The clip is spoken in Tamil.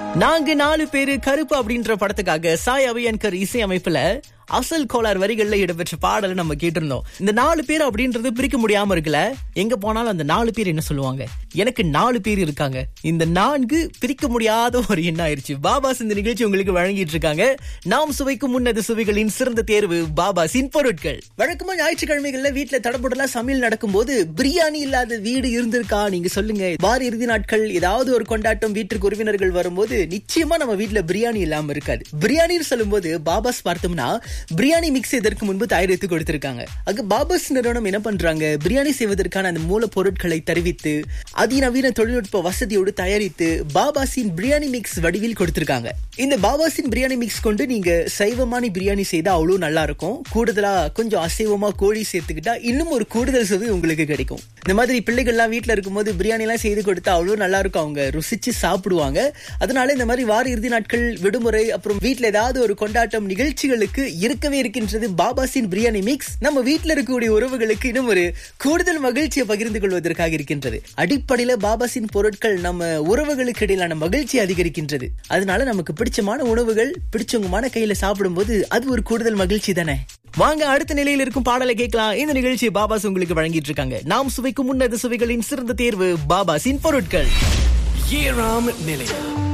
நாங்க நாலு பேரு கருப்பு அப்படின்ற படத்துக்காக சாய் அபியன்கர் இசை அமைப்புல அசல் கோளார் வரிகள்ல இடம்பெற்ற பாடலை நம்ம கேட்டிருந்தோம் இந்த நாலு பேர் அப்படின்றது பிரிக்க முடியாம இருக்குல்ல எங்க போனாலும் அந்த நாலு பேர் என்ன சொல்லுவாங்க எனக்கு நாலு பேர் இருக்காங்க இந்த நான்கு பிரிக்க முடியாத ஒரு எண்ணம் ஆயிருச்சு பாபாஸ் இந்த நிகழ்ச்சி உங்களுக்கு வழங்கிட்டு இருக்காங்க நாம் சுவைக்கும் முன்னது சுவைகளின் சிறந்த தேர்வு பாபாஸின் பொருட்கள் வழக்கமா ஞாயிற்றுக்கிழமைகள்ல வீட்டுல தடபுடலா சமையல் நடக்கும்போது பிரியாணி இல்லாத வீடு இருந்திருக்கா நீங்க சொல்லுங்க வார இறுதி நாட்கள் ஏதாவது ஒரு கொண்டாட்டம் வீட்டுக்கு உறவினர்கள் வரும்போது நிச்சயமா நம்ம வீட்டுல பிரியாணி இல்லாம இருக்காது பிரியாணின்னு சொல்லும்போது பாபாஸ் பார்த்தோம்னா பிரியாணி மிக்ஸ் இதற்கு முன்பு தயாரித்து கொடுத்திருக்காங்க அங்க பாபாஸ் நிறுவனம் என்ன பண்றாங்க பிரியாணி செய்வதற்கான அந்த மூலப்பொருட்களை தெரிவித்து அதிநவீன தொழில்நுட்ப வசதியோடு தயாரித்து பாபாஸின் பிரியாணி மிக்ஸ் வடிவில் கொடுத்திருக்காங்க இந்த பாபாஸின் பிரியாணி மிக்ஸ் கொண்டு நீங்க சைவமான பிரியாணி செய்தா அவ்வளவு நல்லா இருக்கும் கூடுதலா கொஞ்சம் அசைவமா கோழி சேர்த்துக்கிட்டா இன்னும் ஒரு கூடுதல் சுவை உங்களுக்கு கிடைக்கும் இந்த மாதிரி பிள்ளைகள்லாம் வீட்டுல இருக்கும்போது பிரியாணி எல்லாம் செய்து கொடுத்தா அவ்வளவு நல்லா இருக்கும் அவங்க ருசிச்சு சாப்பிடுவாங்க அதனால இந்த மாதிரி வார இறுதி நாட்கள் விடுமுறை அப்புறம் வீட்டுல ஏதாவது ஒரு கொண்டாட்டம் நிகழ்ச்சிகளுக்கு இருக்கவே இருக்கின்றது பாபாஸின் பிரியாணி மிக்ஸ் நம்ம வீட்டுல இருக்கக்கூடிய உறவுகளுக்கு இன்னும் ஒரு கூடுதல் மகிழ்ச்சியை பகிர்ந்து கொள்வதற்காக இருக்கின்றது அடிப்படையில பாபாஸின் பொருட்கள் நம்ம உறவுகளுக்கு இடையிலான மகிழ்ச்சி அதிகரிக்கின்றது அதனால நமக்கு பிடிச்சமான உணவுகள் பிடிச்சவங்கமான கையில சாப்பிடும்போது அது ஒரு கூடுதல் மகிழ்ச்சி தானே வாங்க அடுத்த நிலையில் இருக்கும் பாடலை கேட்கலாம் இந்த நிகழ்ச்சியை பாபாஸ் உங்களுக்கு வழங்கிட்டு இருக்காங்க நாம் சுவைக்கும் முன்னது சுவைகளின் சிறந்த தேர்வு பாபாஸின் பொருட்கள் ஏழாம் நிலையம்